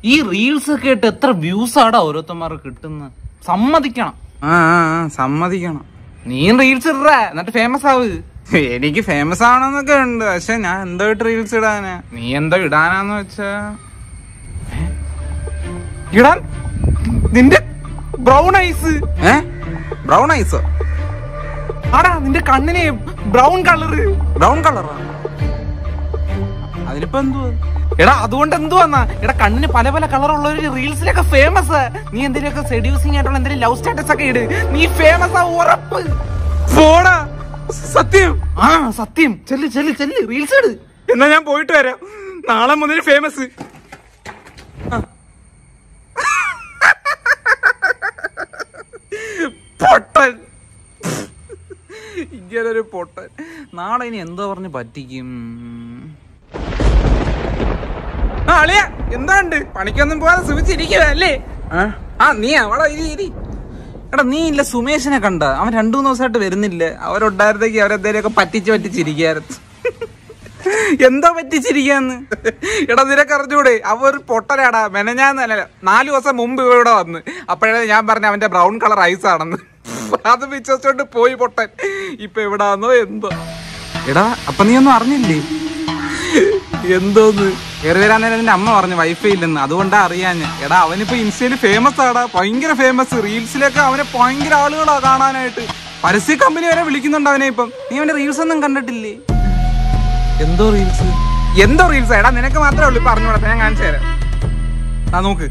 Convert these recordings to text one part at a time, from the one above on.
ഈ റീൽസ് ഒക്കെ ആയിട്ട് എത്ര വ്യൂസ് ആടാ ഓരോരുത്തന്മാർക്ക് കിട്ടുന്നത് സമ്മതിക്കണം ആ ആ ആ, സമ്മതിക്കണം നീയും റീൽസ് ഇട എന്നിട്ട് ഫേമസ് ആവ് എനിക്ക് ഫേമസ് ആവണമെന്നൊക്കെ ഉണ്ട് പക്ഷെ ഞാൻ എന്തായിട്ട് റീൽസ് ഇടാനാ നീ എന്താ ഇടാനാന്ന് വെച്ചാ ഏ? ഇടാൻ നിന്റെ ബ്രൗൺ ഐസ് ഏ ബ്രൗൺ ഐസോ ആടാ നിന്റെ കണ്ണിന് ബ്രൗൺ കളറ് ബ്രൗൺ കളറാ അതിനിപ്പോ എന്തുവാ എടാ അതുകൊണ്ട് എന്തുവാന്നാ എടാ കണ്ണിന് പല പല കളറുള്ള ഒരു റീൽസിലൊക്കെ ഫേമസ് നീ എന്തെങ്കിലുമൊക്കെ സെഡ്യൂസിങ് ആയിട്ടുള്ള എന്തെങ്കിലും ലവ് സ്റ്റാറ്റസ് ഒക്കെ ഇട് നീ ഫേമസ് ആ ഉറപ്പ് പോടാ സത്യം ആ സത്യം ചെല്ല് ചെല്ല് ചെല്ല് റീൽസ് ഇട് എന്നാ ഞാൻ പോയിട്ട് വരാം നാളെ മുതൽ ഫേമസ് പൊട്ടൻ ഇങ്ങനൊരു പൊട്ടൻ നാളെ ഇനി എന്തോ പറഞ്ഞ് പറ്റിക്കും ആ അളിയ എന്താണ്ട് പണിക്കൊന്നും പോകാതെ സുഖിച്ചിരിക്കുക അല്ലേ ആ നീ അവിടെ ഇരി ഇരി എടാ നീ ഇല്ല സുമേഷിനെ കണ്ട അവൻ രണ്ടു മൂന്ന് ദിവസമായിട്ട് വരുന്നില്ല അവരുണ്ടായിരുന്നെങ്കിൽ അവരെന്തേലുമൊക്കെ പറ്റിച്ച് പറ്റിച്ചിരിക്കായിരുന്നു എന്തോ പറ്റിച്ചിരിക്കാന്ന് എടാ നിനക്ക് അറിഞ്ഞൂടെ അവ ഒരു പൊട്ടനാടാ മെനഞ്ഞാന്നല്ല നാല് ദിവസം മുമ്പ് ഇവിടെ വന്ന് അപ്പോഴേ ഞാൻ പറഞ്ഞ അവന്റെ ബ്രൗൺ കളർ ഐസ് ആണെന്ന് അത് വിശ്വസിച്ചോണ്ട് പോയി പൊട്ടൻ ഇപ്പൊ എവിടാന്നോ എന്തോ എടാ അപ്പൊ നീ ഒന്നും അറിഞ്ഞില്ലേ എന്തോന്ന് കയറി വരാൻ നേരം എന്റെ അമ്മ പറഞ്ഞു വൈഫൈ ഇല്ലെന്ന് അതുകൊണ്ടാ അറിയാഞ്ഞ് എടാ അവനിപ്പോ ഇൻസ്റ്റയില് ഫേമസ് ആടാ ഭയങ്കര ഫേമസ് റീൽസിലൊക്കെ അവനെ ഭയങ്കര ആളുകളാ കാണാനായിട്ട് പരസ്യ കമ്പനി വരെ വിളിക്കുന്നുണ്ട് അവനെ ഇപ്പം നീ അവന്റെ റീൽസ് ഒന്നും കണ്ടിട്ടില്ലേ എന്തോ റീൽസ് എന്തോ റീൽസ് എടാ നിനക്ക് മാത്രമേ ഉള്ളൂ പറഞ്ഞു കൊടുത്ത ഞാൻ കാണിച്ചു തരാം ആ നോക്ക്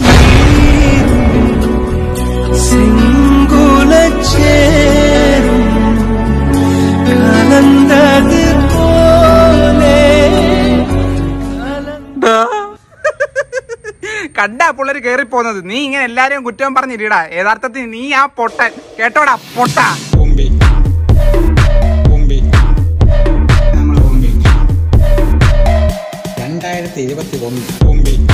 செங்குலச்சேரும் கலந்தது போலே ഡാ. കണ്ടാ പിള്ളേര് കേറി പോകുന്നത് നീ ഇങ്ങനെ എല്ലാരെയും കുറ്റം പറഞ്ഞില്ലടാ യഥാർത്ഥത്തിൽ നീ ആ പൊട്ടൻ കേട്ടോടാ പൊട്ട ബോംബെ ബോംബെ നമ്മൾ ബോംബെ രണ്ടായിരത്തി ഇരുപത്തി ഒന്ന് ബോംബെ